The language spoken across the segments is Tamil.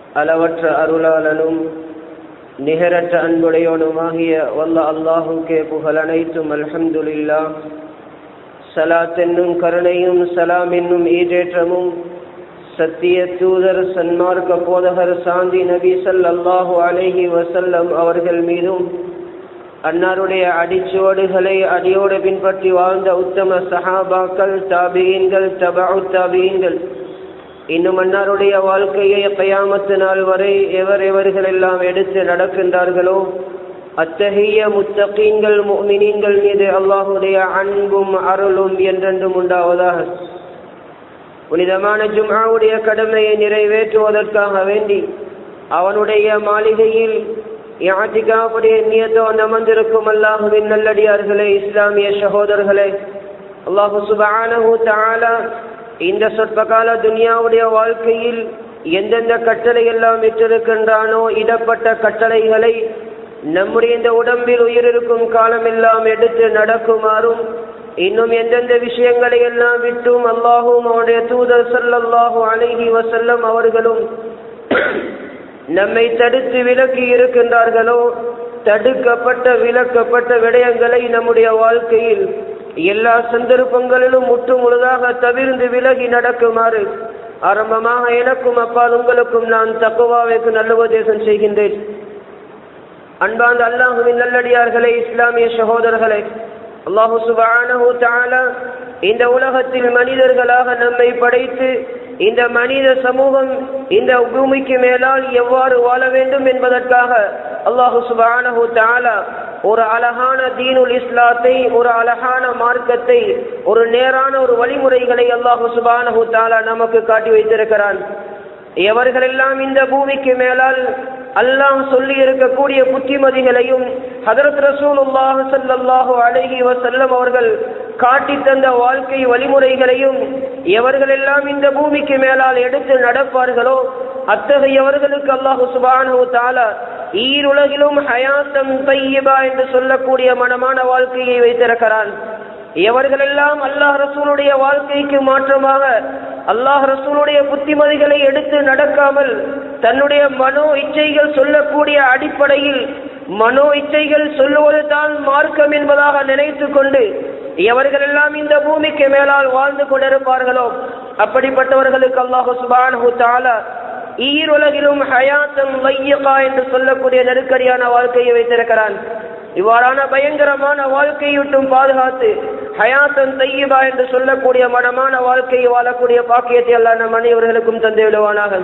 அளவற்ற அருளாளனும் நிகரற்ற அன்புடையோனுமாகிய வல்ல அல்லாஹுக்கே புகழ் அனைத்தும் அல்ஹம்துலில்லா சலாத் என்னும் கருணையும் சலாம் என்னும் ஈடேற்றமும் சத்திய தூதர் சன்மார்க்க போதகர் சாந்தி நபி சல்லாஹூ அலைஹி வசல்லம் அவர்கள் மீதும் அன்னாருடைய அடிச்சுவடுகளை அடியோடு பின்பற்றி வாழ்ந்த உத்தம சஹாபாக்கள் தாபியன்கள் தபு தாபியன்கள் இன்னும் அன்னாருடைய வாழ்க்கையை கயாமத்து நாள் வரை எவர் எவர்கள் எல்லாம் எடுத்து நடக்கின்றார்களோ அத்தகைய முத்தகீன்கள் மீனீன்கள் மீது அல்லாஹுடைய அன்பும் அருளும் என்றென்றும் உண்டாவதாக புனிதமான ஜும்ஆவுடைய கடமையை நிறைவேற்றுவதற்காக வேண்டி அவனுடைய மாளிகையில் யாத்திகாவுடைய நியத்தோ நமந்திருக்கும் அல்லாஹுவின் நல்லடியார்களே இஸ்லாமிய சகோதரர்களே அல்லாஹு சுபானஹு தாலா இந்த சொற்பகால துனியாவுடைய வாழ்க்கையில் எந்தெந்த கட்டளை எல்லாம் விட்டிருக்கின்றானோ இடப்பட்ட கட்டளைகளை நம்முடைய இந்த உடம்பில் உயிரிருக்கும் காலமெல்லாம் எடுத்து நடக்குமாறும் இன்னும் எந்தெந்த விஷயங்களை எல்லாம் விட்டும் அல்லாஹும் அவனுடைய தூதர் சல்லாஹூ அழகி வசல்லம் அவர்களும் நம்மை தடுத்து விலக்கி இருக்கின்றார்களோ தடுக்கப்பட்ட விலக்கப்பட்ட விடயங்களை நம்முடைய வாழ்க்கையில் எல்லா சந்தர்ப்பங்களிலும் முற்று முழுதாக தவிர்ந்து விலகி நடக்குமாறு ஆரம்பமாக எனக்கும் அப்பால் உங்களுக்கும் நான் தக்குவாவைக்கு நல்ல உபதேசம் செய்கின்றேன் அன்பாந்த அல்லாஹுவின் நல்லடியார்களே இஸ்லாமிய சகோதரர்களே அல்லாஹு சுபானஹு தாலா இந்த உலகத்தில் மனிதர்களாக நம்மை படைத்து இந்த மனித சமூகம் இந்த பூமிக்கு மேலால் எவ்வாறு வாழ வேண்டும் என்பதற்காக அல்லாஹு சுபானஹு தாலா ஒரு அழகான தீனுல் இஸ்லாத்தை ஒரு அழகான மார்க்கத்தை ஒரு நேரான ஒரு வழிமுறைகளை அல்லாஹு சுபானஹு தாலா நமக்கு காட்டி வைத்திருக்கிறான் எவர்களெல்லாம் இந்த பூமிக்கு மேலால் அல்லாஹ் சொல்லி இருக்கக்கூடிய புத்திமதிகளையும் ஹதரத் ரசூலுல்லாஹ் சல்லாஹூ அழகி வசல்லம் அவர்கள் காட்டி தந்த வாழ்க்கை வழிமுறைகளையும் எவர்களெல்லாம் இந்த பூமிக்கு மேலால் எடுத்து நடப்பார்களோ அத்தகையவர்களுக்கு அல்லாஹு சுபானு தாலா ஈருலகிலும் ஹயாத்தம் தையபா என்று சொல்லக்கூடிய மனமான வாழ்க்கையை வைத்திருக்கிறான் எவர்களெல்லாம் அல்லாஹ் ரசூலுடைய வாழ்க்கைக்கு மாற்றமாக அல்லாஹ் ரசூலுடைய புத்திமதிகளை எடுத்து நடக்காமல் தன்னுடைய மனோ இச்சைகள் சொல்லக்கூடிய அடிப்படையில் மனோ இச்சைகள் சொல்லுவது தான் மார்க்கம் என்பதாக நினைத்து கொண்டு எவர்களெல்லாம் இந்த பூமிக்கு மேலால் வாழ்ந்து கொண்டிருப்பார்களோ அப்படிப்பட்டவர்களுக்கு அல்லாஹு சுபானு தாலா ஈருலகிலும் ஹயாத்தம் வையகா என்று சொல்லக்கூடிய நெருக்கடியான வாழ்க்கையை வைத்திருக்கிறான் இவ்வாறான பயங்கரமான வாழ்க்கையிட்டும் பாதுகாத்து ஹயாத்தன் தையபா என்று சொல்லக்கூடிய மனமான வாழ்க்கையை வாழக்கூடிய பாக்கியத்தை அல்ல நம் அனைவர்களுக்கும் தந்து விடுவானாக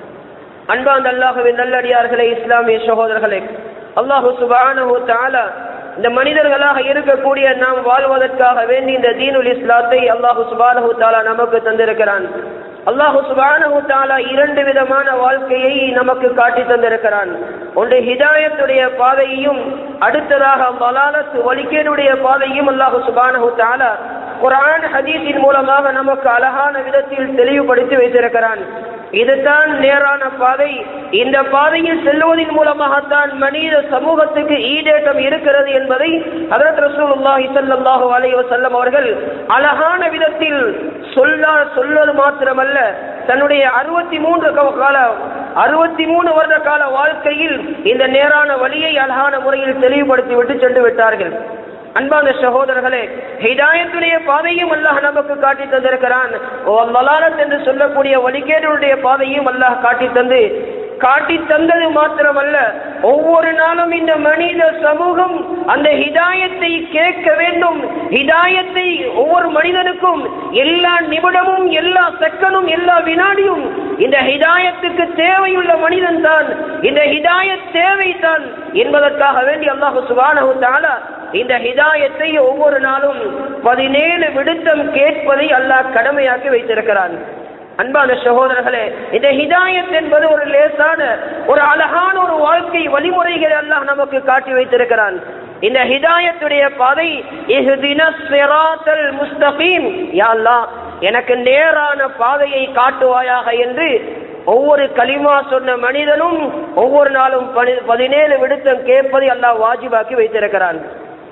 அன்பாந்த அல்லாஹுவின் நல்லடியார்களே இஸ்லாமிய சகோதரர்களே அல்லாஹு சுபானு தாலா இந்த மனிதர்களாக இருக்கக்கூடிய நாம் வாழ்வதற்காக வேண்டி இந்த தீனுல் இஸ்லாத்தை அல்லாஹு சுபானு தாலா நமக்கு தந்திருக்கிறான் அல்லாஹு சுபானு தாலா இரண்டு விதமான வாழ்க்கையை நமக்கு காட்டி தந்திருக்கிறான் ஒன்று ஹிதாயத்துடைய பாதையையும் அடுத்ததாக மலாலத்து வலிக்கேனுடைய பாதையும் அல்லாஹு சுபானு தாலா குரான் ஹதீஸின் மூலமாக நமக்கு அழகான விதத்தில் தெளிவுபடுத்தி வைத்திருக்கிறான் இதுதான் நேரான பாதை இந்த பாதையில் செல்வதன் மூலமாகத்தான் மனித சமூகத்துக்கு ஈடேற்றம் இருக்கிறது என்பதை ஹதரத் ரசூலுல்லாஹி ஸல்லல்லாஹு அலைஹி வஸல்லம் அவர்கள் அழகான விதத்தில் சொல்ல சொல்வது மாத்திரமல்ல தன்னுடைய அறுபத்தி மூன்று கால அறுபத்தி மூணு வருட கால வாழ்க்கையில் இந்த நேரான வழியை அழகான முறையில் தெளிவுபடுத்தி விட்டு சென்று விட்டார்கள் அன்பான சகோதரர்களே ஹிதாயத்துடைய பாதையும் அல்லாஹ் நமக்கு காட்டி தந்திருக்கிறான் ஓ லலாலத் என்று சொல்லக்கூடிய வழிகேடுடைய பாதையும் அல்லாஹ் காட்டி தந்து காட்டி தந்தது மாத்திரமல்ல ஒவ்வொரு நாளும் இந்த மனித சமூகம் அந்த ஹிதாயத்தை கேட்க வேண்டும் ஹிதாயத்தை ஒவ்வொரு மனிதனுக்கும் எல்லா நிமிடமும் எல்லா செக்கனும் எல்லா வினாடியும் இந்த ஹிதாயத்துக்கு தேவையுள்ள மனிதன் தான் இந்த ஹிதாயத் தேவை தான் என்பதற்காக வேண்டி அல்லாஹு சுபானஹு தாலா இந்த ஹிதாயத்தை ஒவ்வொரு நாளும் பதினேழு விடுத்தம் கேட்பதை அல்லாஹ் கடமையாக்கி வைத்திருக்கிறான் அன்பான சகோதரர்களே இந்த ஹிதாயத் என்பது ஒரு லேசான ஒரு அழகான ஒரு வாழ்க்கை வழிமுறைகளை அல்லாஹ் நமக்கு காட்டி வைத்திருக்கிறான் இந்த ஹிதாயத்துடைய பாதை இஹ்தினஸ் சிராத்தல் முஸ்தகீம் யா அல்லாஹ் எனக்கு நேரான பாதையை காட்டுவாயாக என்று ஒவ்வொரு களிமா சொன்ன மனிதனும் ஒவ்வொரு நாளும் பனி- பதினேழு விடுத்தம் கேட்பதை அல்லாஹ் வாஜிபாக்கி வைத்திருக்கிறான்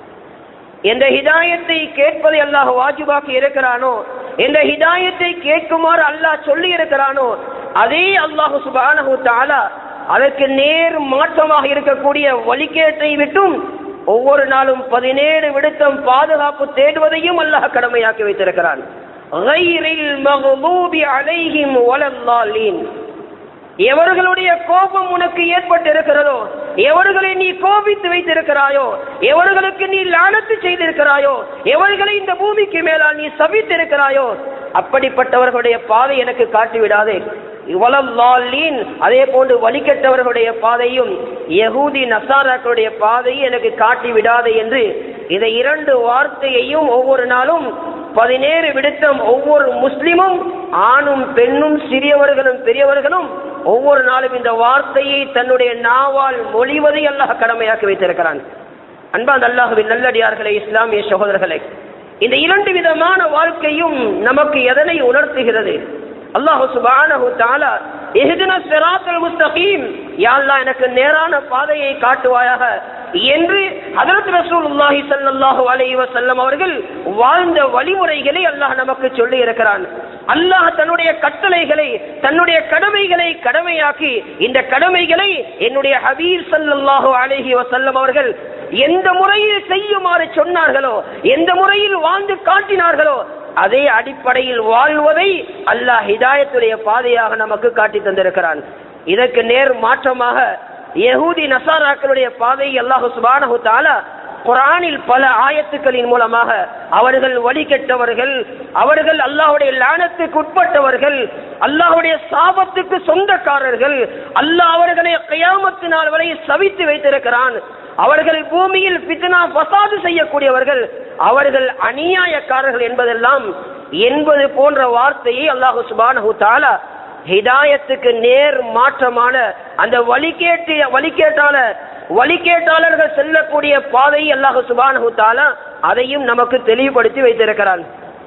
எந்த ஹிதாயத்தை கேட்பதை அல்லாஹ் வாஜிபாக்கி இருக்கிறானோ எந்த ஹிதாயத்தை கேட்குமாறு அல்லாஹ் சொல்லி இருக்கிறானோ அதே அல்லாஹு சுபானஹு தாலா அதற்கு நேர் மாற்றமாக இருக்கக்கூடிய வழிகேட்டை விட்டும் ஒவ்வொரு நாளும் பதினேழு விடுத்தம் பாதுகாப்பு தேடுவதையும் அல்லாஹ் கடமையாக்கி வைத்திருக்கிறான் கைரில் மகபூபி அலைஹிம் வலல்லாலீன் எவர்களுடைய கோபம் உனக்கு ஏற்பட்டிருக்கிறதோ எவர்களை நீ கோபித்து வைத்திருக்கிறாயோ எவர்களுக்கு நீ லானத்து செய்திருக்கிறாயோ எவர்களை இந்த பூமிக்கு மேலால் நீ சபித்திருக்கிறாயோ அப்படிப்பட்டவர்களுடைய பாதை எனக்கு காட்டிவிடாதே இவளல்லாலீன் அதே போன்று வழிகட்டவர்களுடைய பாதையும் யகூதி நசாராக்களுடைய பாதையும் எனக்கு காட்டி விடாதே என்று இதை இரண்டு வார்த்தையையும் ஒவ்வொரு நாளும் பதினேழு விடுத்தம் ஒவ்வொரு முஸ்லிமும் ஆணும் பெண்ணும் சிறியவர்களும் பெரியவர்களும் ஒவ்வொரு நாளும் இந்த வார்த்தையை தன்னுடைய நாவால் மொழிவதை அல்லாஹ் கடமையாக்கி வைத்திருக்கிறான் அன்பாந்த அல்லாஹுவின் நல்லடியார்களே இஸ்லாமிய சகோதரர்களே இந்த இரண்டு விதமான வாழ்க்கையும் நமக்கு எதனை உணர்த்துகிறது அல்லாஹு சுபானஹு தாலா இஹ்தின சிராத்தல் முஸ்தகீம் யா அல்லாஹ் எனக்கு நேரான பாதையை காட்டுவாயாக என்று ஹதரத் ரசூலுல்லாஹி ஸல்லல்லாஹு அலைஹி வஸல்லம் அவர்கள் வாழ்ந்த வழிமுறைகளை அல்லாஹ் நமக்கு சொல்லி இருக்கிறான் அல்லாஹ் தன்னுடைய கட்டளைகளை தன்னுடைய கடமைகளை கடமையாக்கி இந்த கடமைகளை என்னுடைய ஹபீப் ஸல்லல்லாஹு அலைஹி வஸல்லம் அவர்கள் எந்த முறையில் செய்யுமாறு சொன்னார்களோ எந்த முறையில் வாழ்ந்து காட்டினார்களோ அதே அடிப்படையில் வாழ்வதை அல்லாஹ் ஹிதாயத்துடைய பாதையாக நமக்கு காட்டி தந்திருக்கிறான் இதற்கு நேர் மாற்றமாக யகூதி நசாராக்களுடைய பாதை அல்லாஹு சுபானஹு தாலா குரானில் பல ஆயத்துக்களின் மூலமாக அவர்கள் வழிகெட்டவர்கள் அவர்கள் அல்லாஹுடைய லானத்துக்கு உட்பட்டவர்கள் அல்லாஹுடைய சாபத்துக்கு சொந்தக்காரர்கள் அல்லாஹ் அவர்களை கயாமத்து நாள் வரை சவித்து வைத்திருக்கிறான் அவர்கள் பூமியில் பித்னா பசாது செய்யக்கூடியவர்கள் அவர்கள் அநியாயக்காரர்கள் என்பதெல்லாம் என்பது போன்ற வார்த்தையை அல்லாஹு சுபானஹு தாலா ஹிதாயத்துக்கு நேர் மாற்றமான அந்த வழிகேட்டு வழிகேட்டால வழிகேட்டாளர்கள் செல்லக்கூடிய பாதையை அல்லாஹு சுபானஹு தாலா அதையும் நமக்கு தெளிவுபடுத்தி வைத்திருக்கிறான்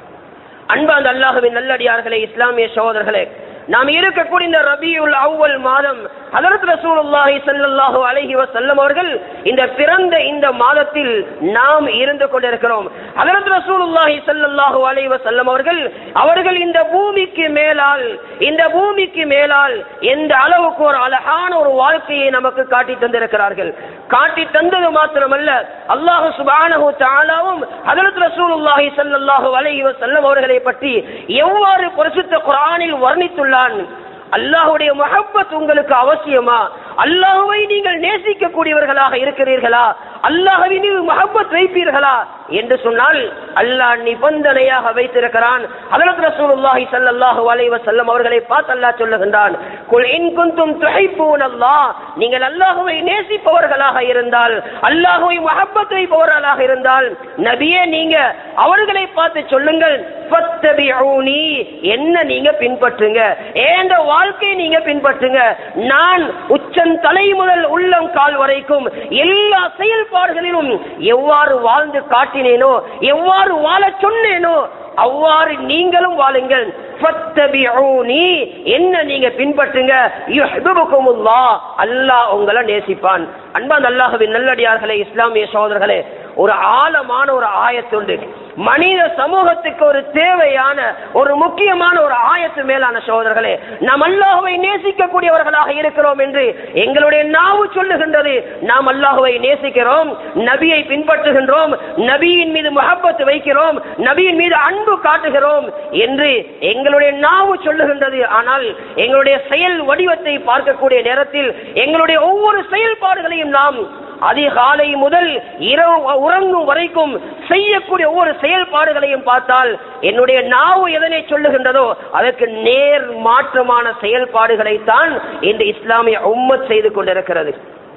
அன்பாந்த அல்லாஹுவின் நல்லடியார்களே இஸ்லாமிய சகோதரர்களே நாம் இருக்கக்கூடிய இந்த ரபியுல் அவ்வல் மாதம் ஹதரத் ரசூலுல்லாஹி ஸல்லல்லாஹு அலைஹி வஸல்லம் அவர்கள் இந்த பிறந்த இந்த மாதத்தில் நாம் இருந்து கொண்டிருக்கிறோம் ஹதரத் ரசூலுல்லாஹி ஸல்லல்லாஹு அலைஹி வஸல்லம் அவர்கள் அவர்கள் இந்த பூமிக்கு மேலால் இந்த பூமிக்கு மேலால் எந்த அளவுக்கு ஒரு அழகான ஒரு வாழ்க்கையை நமக்கு காட்டி தந்திருக்கிறார்கள் காட்டி தந்தது மாத்திரமல்ல அல்லாஹு சுப்ஹானஹு தஆலாவும் ஹதரத் ரசூலுல்லாஹி ஸல்லல்லாஹு அலைஹி வஸல்லம் அவர்களை பற்றி எவ்வாறு பரிசுத்த குர்ஆனில் வர்ணித்துள்ளான் அல்லாஹுடைய மஹப்பத் உங்களுக்கு அவசியமா அல்லாஹுவை நீங்கள் நேசிக்கக்கூடியவர்களாக இருக்கிறீர்களா அல்லாஹுவின் மீது மஹப்பத் வைப்பீர்களா என்று சொன்னால் அல்லாஹ் நிபந்தனையாக வைத்திருக்கிறான் ஹதரத் ரசூலுல்லாஹி ஸல்லல்லாஹு அலைஹி வஸல்லம் அவர்களை பார்த்து அல்லாஹ் சொல்லுகின்றான் குல் இன் குன்தும் துஹிப்பூன அல்லாஹ் நீங்கள் அல்லாஹுவை நேசிப்பவர்களாக இருந்தால் அல்லாஹுவை மஹப்பத் வைப்பவர்களாக இருந்தால் நபியே நீங்க அவர்களை பார்த்து சொல்லுங்கள் ஃபத்தபிஊனி என்ன நீங்க பின்பற்றுங்க ஏந்த வாழ்க்கையை நீங்க பின்பற்றுங்க நான் உச்சன் தலை முதல் உள்ளம் கால் வரைக்கும் எல்லா செயல்பாடுகளிலும் எவ்வாறு வாழ்ந்து காட்டினேனோ எவ்வாறு வாழ சொன்னேனோ அவ்வாறு நீங்களும் வாழுங்கள் ஃபத்தபிஊனி என்ன நீங்க பின்பற்றுங்க யுஹிபுகுமுல்லாஹ் அல்லாஹ் உங்களை நேசிப்பான் அன்பான் அல்லாஹ்வின் நல்லடியார்களே இஸ்லாமிய சகோதரர்களே ஒரு ஆழமான ஒரு ஆயத்துண்டு மனித சமூகத்துக்கு ஒரு தேவையான ஒரு முக்கியமான ஒரு ஆயத்து மேலான சகோதரர்களே நாம் அல்லாஹுவை நேசிக்கக்கூடியவர்களாக இருக்கிறோம் என்று எங்களுடைய நாவு சொல்லுகின்றது நாம் அல்லாஹுவை நேசிக்கிறோம் நபியை பின்பற்றுகின்றோம் நபியின் மீது முகப்பத்து வைக்கிறோம் நபியின் மீது அன்பு காட்டுகிறோம் என்று எங்களுடைய நாவு சொல்லுகின்றது ஆனால் எங்களுடைய செயல் வடிவத்தை பார்க்கக்கூடிய நேரத்தில் எங்களுடைய ஒவ்வொரு செயல்பாடுகளையும் நாம் அதிகாலை முதல் இரவு உறங்கும் வரைக்கும் செய்யக்கூடிய ஒவ்வொரு செயல்பாடுகளையும் பார்த்தால் என்னுடைய நாவு எதனை சொல்லுகின்றதோ அதற்கு நேர் மாற்றமான செயல்பாடுகளைத்தான் இந்த இஸ்லாமிய உம்மத் செய்து கொண்டிருக்கிறது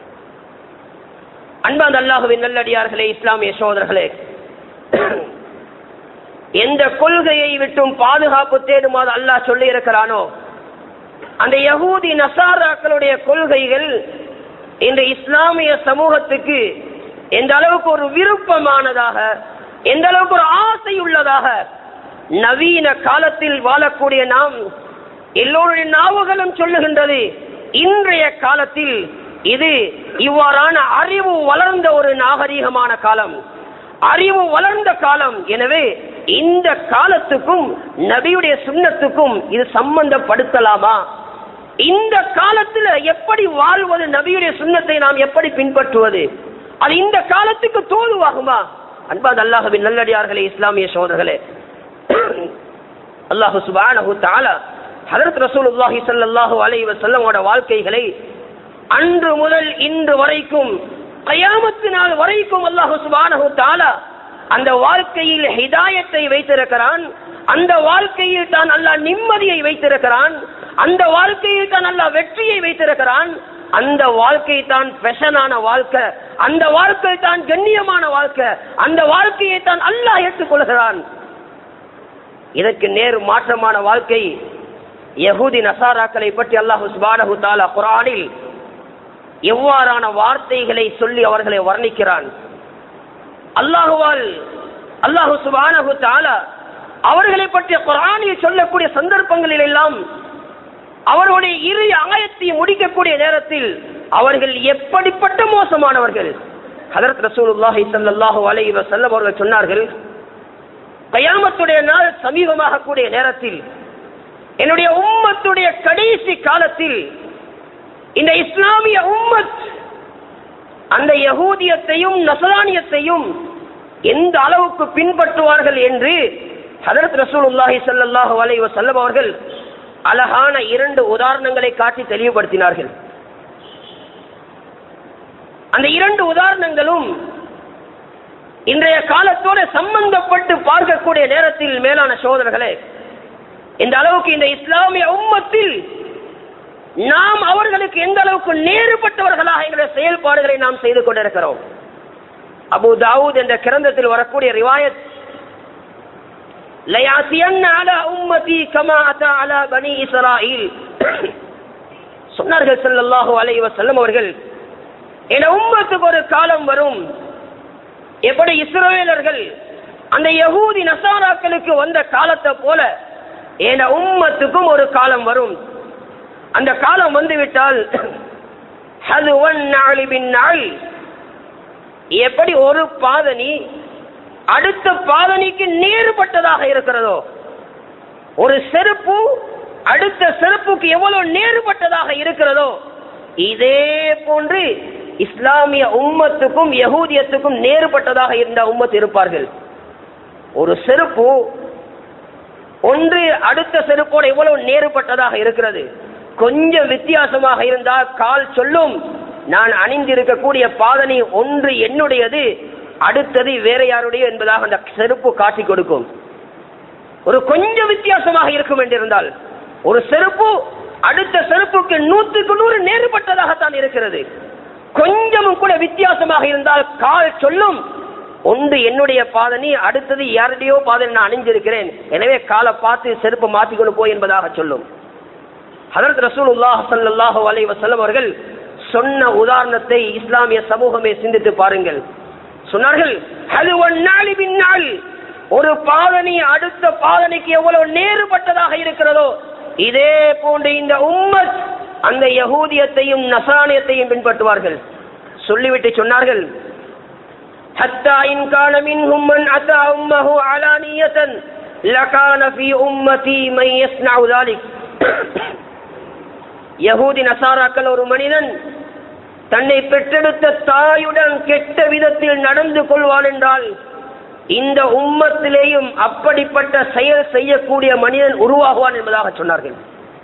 அன்பாந்த அல்லாஹுவின் நல்லடியார்களே இஸ்லாமிய சோதர்களே எந்த கொள்கையை விட்டும் பாதுகாப்பு தேடுமாறு அல்லாஹ் சொல்லி இருக்கிறானோ அந்த யகூதி நசாராக்களுடைய கொள்கைகள் இந்த இஸ்லாமிய சமூகத்துக்கு எந்த அளவுக்கு ஒரு விருப்பமானதாக எந்த அளவுக்கு ஒரு ஆசை உள்ளதாக நவீன காலத்தில் வாழக்கூடிய நாம் எல்லோருடைய நாவுகளும் சொல்லுகின்றது இன்றைய காலத்தில் இது இவ்வாறான அறிவு வளர்ந்த ஒரு நாகரீகமான காலம் அறிவு வளர்ந்த காலம் எனவே இந்த காலத்துக்கும் நபியுடைய சுண்ணத்துக்கும் இது சம்பந்தப்படுத்தலாமா இந்த காலத்துல எப்படி வாழ்வது நபியுடைய சுண்ணத்தை நாம் எப்படி பின்பற்றுவது அது இந்த காலத்துக்கு தோதுவாகுமா அன்பாது அல்லாஹுவின் நல்லடியார்களே இஸ்லாமிய சோதர்களே அல்லாஹு சுபானஹு தாலா ஹதரத் ரசூலுல்லாஹி ஸல்லல்லாஹு அலைஹி வஸல்லமோட வாழ்க்கைகளை அன்று முதல் இன்று வரைக்கும் கயாமத்து நாள் வரைக்கும் அல்லாஹு சுபானஹு தாலா அந்த வாழ்க்கையில் ஹிதாயத்தை வைத்திருக்கிறான் அந்த வாழ்க்கையில் தான் அல்லாஹ் நிம்மதியை வைத்திருக்கிறான் அந்த வாழ்க்கையில் தான் அல்லாஹ் வெற்றியை வைத்திருக்கிறான் அந்த வாழ்க்கை தான் பெஷனான வாழ்க்கை அந்த வாழ்க்கை தான் கண்ணியமான வாழ்க்கை அந்த வாழ்க்கையை தான் அல்லாஹ் ஏற்றுக்கொள்கிறான் இதற்கு நேர் மாற்றமான வாழ்க்கை யகூதி நசாராக்களை பற்றி அல்லாஹு சுபானஹு தாலா குரானில் எவ்வாறான வார்த்தைகளை சொல்லி அவர்களை வர்ணிக்கிறான் அல்லாஹுவால் அல்லாஹு சுபானஹு தாலா அவர்களை பற்றிய குரானில் சொல்லக்கூடிய சந்தர்ப்பங்களில் எல்லாம் அவர்களுடைய இரு ஆயத்தை முடிக்கக்கூடிய நேரத்தில் அவர்கள் எப்படிப்பட்ட மோசமானவர்கள் ஹதரத் ரசூலுல்லாஹி ஸல்லல்லாஹு அலைஹி வஸல்லம் அவர்கள் சொன்னார்கள் கயாமத்துடைய நாள் சமீபமாக கூடிய நேரத்தில் என்னுடைய உம்மத்துடைய கடைசி காலத்தில் இந்த இஸ்லாமிய உம்மத் அந்த யகூதியத்தையும் நசரானியத்தையும் எந்த அளவுக்கு பின்பற்றுவார்கள் என்று ஹதரத் ரசூலுல்லாஹி ஸல்லல்லாஹு அலைஹி வஸல்லம் அவர்கள் அழகான இரண்டு உதாரணங்களை காட்டி தெளிவுபடுத்தினார்கள் அந்த இரண்டு உதாரணங்களும் இன்றைய காலத்தோடு சம்பந்தப்பட்டு பார்க்கக்கூடிய நேரத்தில் மேலான சோதரர்களே இந்த அளவுக்கு இந்த இஸ்லாமிய உம்மத்தில் நாம் அவர்களுக்கு எந்த அளவுக்கு நேருபட்டவர்களாக எங்களுடைய செயல்பாடுகளை நாம் செய்து கொண்டிருக்கிறோம் அபு தாவூத் என்ற கிரந்தத்தில் வரக்கூடிய ரிவாயத் லயாசியன் அலா உம்மதி கமா அத்தா அலா பனி இஸ்ராயில் சொன்னார்கள் ஸல்லல்லாஹு அலைஹி வஸல்லம் அவர்கள் என உம்மத்துக்கு ஒரு காலம் வரும் எப்படி இஸ்ரவேலர்கள் அந்த யகூதி நசாராக்களுக்கு வந்த காலத்தை போல என உம்மத்துக்கும் ஒரு காலம் வரும் அந்த காலம் வந்துவிட்டால் அது ஒன் நாளிபின் நாள் எப்படி ஒரு பாதனி அடுத்த பாதனிக்கு நேறுபட்டதாக இருக்கிறதோ ஒரு செருப்பு அடுத்த செருப்புக்கு எவ்வளவு நேறுபட்டதாக இருக்கிறதோ இதே போன்று இஸ்லாமிய உம்மத்துக்கும் யகூதியத்துக்கும் நேறுபட்டதாக இருந்த உம்மத்து இருப்பார்கள் ஒரு செருப்பு ஒன்று அடுத்த செருப்போடு எவ்வளவு நேறுபட்டதாக இருக்கிறது கொஞ்சம் வித்தியாசமாக இருந்தால் கால் சொல்லும் நான் அணிந்திருக்கக்கூடிய பாதனை ஒன்று என்னுடையது அடுத்தது வேற யாருடைய என்பதாக அந்த செருப்பு காட்டி கொடுக்கும் ஒரு கொஞ்சம் வித்தியாசமாக இருக்கும் என்றிருந்தால் ஒரு செருப்பு அடுத்த செருப்புக்கு நூற்றுக்கு நூறு நேறுபட்டதாகத்தான் இருக்கிறது கொஞ்சமும் கூட வித்தியாசமாக இருந்தால் கால் சொல்லும் ஒன்று என்னுடைய பாதனி அடுத்தது யாருடையோ பாதனை நான் அணிஞ்சிருக்கிறேன் எனவே காலை பார்த்து செருப்பை மாற்றிக்கொண்டு போய் என்பதாக சொல்லும் ஹதரத் ரசூலுல்லாஹ் ஸல்லல்லாஹு அலைஹி வஸல்லம் அவர்கள் சொன்ன உதாரணத்தை இஸ்லாமிய சமூகமே சிந்தித்து பாருங்கள் சொன்னார்கள் அது ஒன்னாளி பின்னாள் ஒரு பாதனி அடுத்த பாதனைக்கு எவ்வளவு நேறுபட்டதாக இருக்கிறதோ இதே போன்று இந்த உம்மத் அந்த யகூதியத்தையும் நசானியத்தையும் பின்பற்றுவார்கள் சொல்லிவிட்டு சொன்னார்கள் حتى إن كان منهم من أتى أمه علانية لكان في أمتي من يصنع ذلك யகூதி நசாராக்கள் ஒரு மனிதன் தன்னை பெற்றெடுத்த தாயுடன் கெட்ட விதத்தில் நடந்து கொள்வான் என்றால் இந்த உம்மத்திலேயும் அப்படிப்பட்ட செயல் செய்யக்கூடிய மனிதன் உருவாகுவான் என்பதாக சொன்னார்கள்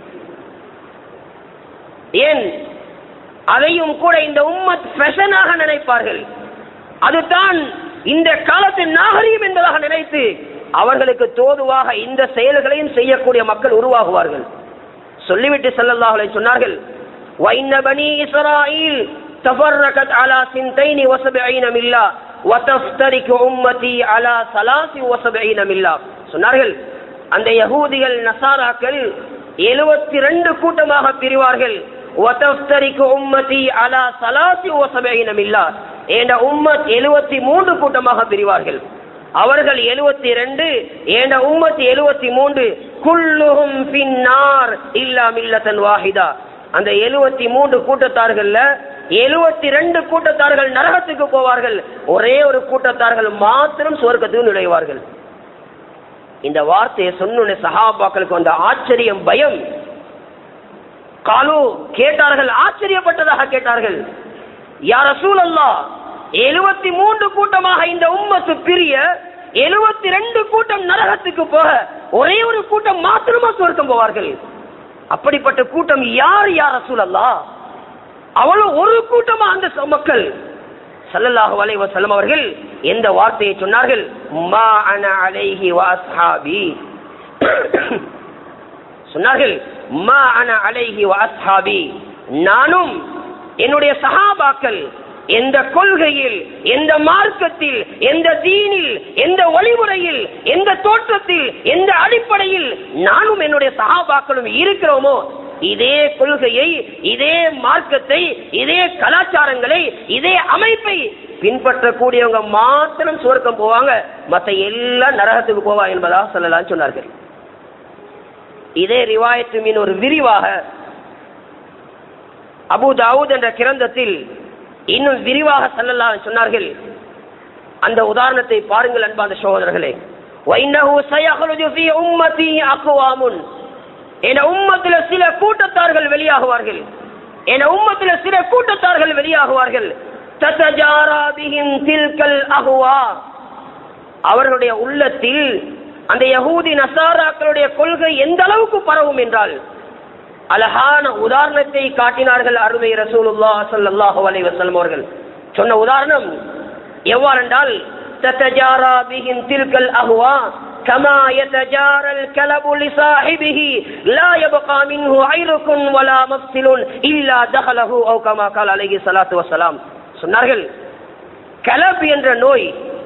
ஏன் அதையும் கூட இந்த உம்மத் ஃபெஷனாக நினைப்பார்கள் அதுதான் இந்த காலத்தின் நாகரீகம் என்பதாக நினைத்து அவர்களுக்கு தோதுவாக இந்த செயல்களையும் செய்யக்கூடிய மக்கள் உருவாகுவார்கள் சொல்லிவிட்டு ஸல்லல்லாஹு அலைஹி சொன்னார்கள் வைன்ன பனி இஸ்ராயில் தஃபர்ரகத் அலா சின்தைனி வஸபஈன மில்லா வதஃப்தரிகு உம்மதி அலா ஸலாசி வஸபஈன மில்லா சொன்னார்கள் அந்த யகூதிகள் நசாராக்கள் 72 கூட்டமாக பிரிவார்கள் வதஃப்தரிகு உம்மதி அலா ஸலாசி வஸபஈன மில்லா ஏண்ட உம்மத் 73 கூட்டமாக பிரிவார்கள் அவர்கள் 72 ஏண்ட உம்மத் 73 குல்லுஹும் பின்னார் இல்லா மில்லத்தன் வாஹிதா அந்த 73 கூட்டத்தார்கள்ல 72 கூட்டத்தார்கள் நரகத்துக்கு போவார்கள் ஒரே ஒரு கூட்டத்தார்கள் மாத்திரம் சுவர்க்கத்துக்கு நுழைவார்கள் இந்த வார்த்தையை சொன்ன சஹாபாக்களுக்கு வந்த ஆச்சரியம் பயம் காலு கேட்டார்கள் ஆச்சரியப்பட்டதாக கேட்டார்கள் யார் ரசூல் அல்லா எழுபத்தி மூன்று கூட்டமாக இந்த உம்மத்து பிரிய எழுபத்தி ரெண்டு கூட்டம் நரகத்துக்கு போக ஒரே ஒரு கூட்டம் மாத்திரமா சுவர்க்கம் போவார்கள் அப்படிப்பட்ட கூட்டம் யார் யார் ரசூல் அல்லா அவ்வளவு ஒரு கூட்டமா அந்த ச- மக்கள் ஸல்லல்லாஹு அலைஹி வஸல்லம் அவர்கள் எந்த வார்த்தையை சொன்னார்கள் மா அன அலைஹி வ அஸ்ஹாபி சொன்னார்கள் மா அன அலைஹி வ அஸ்ஹாபி நானும் என்னுடைய சஹாபாக்கள் எந்த கொள்கையில் எந்த மார்க்கத்தில் எந்த தீனில் எந்த வழிமுறையில் எந்த தோற்றத்தில் எந்த அடிப்படையில் நானும் என்னுடைய சஹாபாக்களும் இருக்கிறோமோ இதே கொள்கையை இதே மார்க்கத்தை இதே கலாச்சாரங்களை இதே அமைப்பை பின்பற்றக்கூடியவங்க மாத்திரம் சுவர்க்கம் போவாங்க மத்த எல்லாம் நரகத்துக்கு போவா என்பதாக சொல்லலாம் சொன்னார்கள் இதே ரிவாயத்து மீன் ஒரு விரிவாக அபு தாவூத் என்ற கிரந்தத்தில் இன்னும் விரிவாக சொல்லலாம் சொன்னார்கள் அந்த உதாரணத்தை பாருங்கள் அன்பான சகோதரர்களே வைன்னஹு சயஹ்ருஜு ஃபீ உம்மதி அக்வாமுன் என உம்மத்தில சில கூட்டத்தார்கள் வெளியாகுவார்கள் என உம்மத்தில சில கூட்டத்தார்கள் வெளியாகுவார்கள் தத்தஜாரா பிஹிம் தில்கல் அஹ்வா அவர்களுடைய உள்ளத்தில் அந்த யகூதி நசாராக்களுடைய கொள்கை எந்த அளவுக்கு பரவும் என்றால் அழகான உதாரணத்தை காட்டினார்கள் அருமை ரசூலுல்லாஹ் ஸல்லல்லாஹு அலைஹி வஸல்லம் அவர்கள் சொன்ன உதாரணம் எவ்வாறென்றால் தத்தஜாரா பிஹிம் தில்கல் அஹ்வா كما يتجارى الكلب لصاحبه لا يبقى منه عيرك ولا مفصل إلا دخله أو كما قال عليه الصلاة والسلام சொன்னார்கள் கலப் என்ற நோய்